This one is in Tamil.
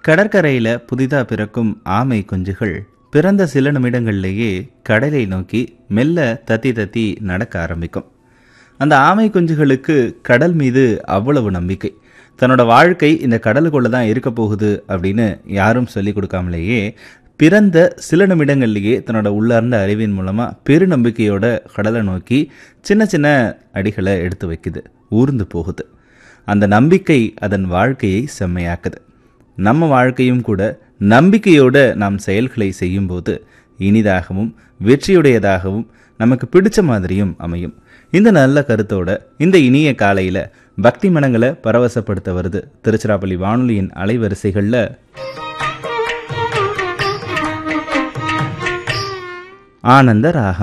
கடற்கரையில் புதிதாக பிறக்கும் ஆமை குஞ்சுகள் பிறந்த சில நிமிடங்கள்லேயே கடலை நோக்கி மெல்ல தத்தி தத்தி நடக்க ஆரம்பிக்கும் அந்த ஆமை குஞ்சுகளுக்கு கடல் மீது அவ்வளவு நம்பிக்கை தன்னோட வாழ்க்கை இந்த கடலுக்குள்ள தான் இருக்க போகுது அப்படின்னு யாரும் சொல்லி கொடுக்காமலேயே பிறந்த சில நிமிடங்கள்லேயே தன்னோட உள்ளார்ந்த அறிவின் மூலமாக பெருநம்பிக்கையோட கடலை நோக்கி சின்ன சின்ன அடிகளை எடுத்து வைக்குது ஊர்ந்து போகுது அந்த நம்பிக்கை அதன் வாழ்க்கையை செம்மையாக்குது நம்ம வாழ்க்கையும் கூட நம்பிக்கையோட நாம் செயல்களை செய்யும்போது இனிதாகவும் வெற்றியுடையதாகவும் நமக்கு பிடிச்ச மாதிரியும் அமையும் இந்த நல்ல கருத்தோட இந்த இனிய காலையில் பக்தி மனங்களை பரவசப்படுத்த வருது திருச்சிராப்பள்ளி வானொலியின் அலைவரிசைகளில் ஆனந்த ராகம்